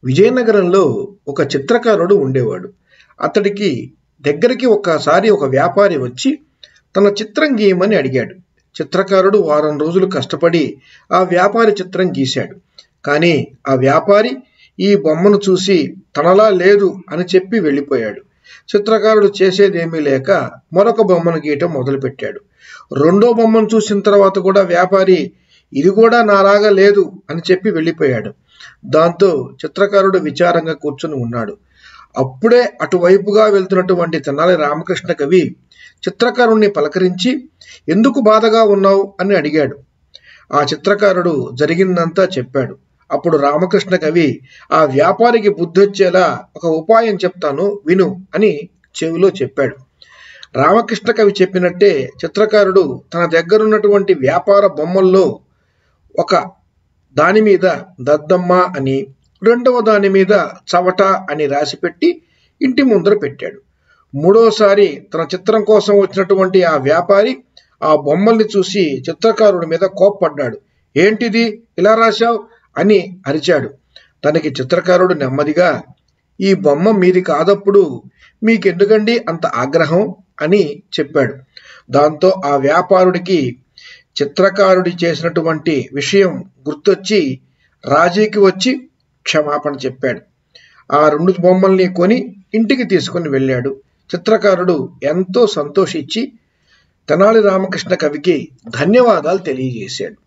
విజయనగరంలో ఒక చిత్రకారుడు ఉండేవాడు అతడికి దగ్గరికి ఒకసారి ఒక వ్యాపారి వచ్చి తన చిత్రం గీయమని అడిగాడు చిత్రకారుడు వారం రోజులు కష్టపడి ఆ వ్యాపారి చిత్రం గీశాడు కానీ ఆ వ్యాపారి ఈ బొమ్మను చూసి తనలా లేదు అని చెప్పి వెళ్ళిపోయాడు చిత్రకారుడు చేసేదేమీ లేక మరొక బొమ్మను గీయటం మొదలుపెట్టాడు రెండో బొమ్మను చూసిన తర్వాత కూడా వ్యాపారి ఇది కూడా నాలాగా లేదు అని చెప్పి వెళ్ళిపోయాడు దాంతో చిత్రకారుడు విచారంగా కూర్చుని ఉన్నాడు అప్పుడే అటువైపుగా వెళ్తున్నటువంటి తెనాలి రామకృష్ణ కవి చిత్రకారుణ్ణి పలకరించి ఎందుకు బాధగా ఉన్నావు అని అడిగాడు ఆ చిత్రకారుడు జరిగిందంతా చెప్పాడు అప్పుడు రామకృష్ణ కవి ఆ వ్యాపారికి బుద్ధొచ్చేలా ఒక ఉపాయం చెప్తాను విను అని చెవిలో చెప్పాడు రామకృష్ణ కవి చెప్పినట్టే చిత్రకారుడు తన దగ్గరున్నటువంటి వ్యాపార బొమ్మల్లో ఒక దాని మీద దద్దమ్మ అని రెండవ దాని మీద చవట అని రాసిపెట్టి ఇంటి ముందర పెట్టాడు మూడోసారి తన చిత్రం కోసం వచ్చినటువంటి ఆ వ్యాపారి ఆ బొమ్మల్ని చూసి చిత్రకారుడి మీద కోప్పడ్డాడు ఏంటిది ఇలా రాశావు అని అరిచాడు తనకి చిత్రకారుడు నెమ్మదిగా ఈ బొమ్మ మీది కాదప్పుడు మీకెందుకండి అంత ఆగ్రహం అని చెప్పాడు దాంతో ఆ వ్యాపారుడికి చిత్రకారుడి చేసినటువంటి విషయం గుర్తొచ్చి రాజీకి వచ్చి క్షమాపణ చెప్పాడు ఆ రెండు బొమ్మల్ని కొని ఇంటికి తీసుకుని వెళ్ళాడు చిత్రకారుడు ఎంతో సంతోషించి తెనాలి రామకృష్ణ కవికి ధన్యవాదాలు తెలియజేశాడు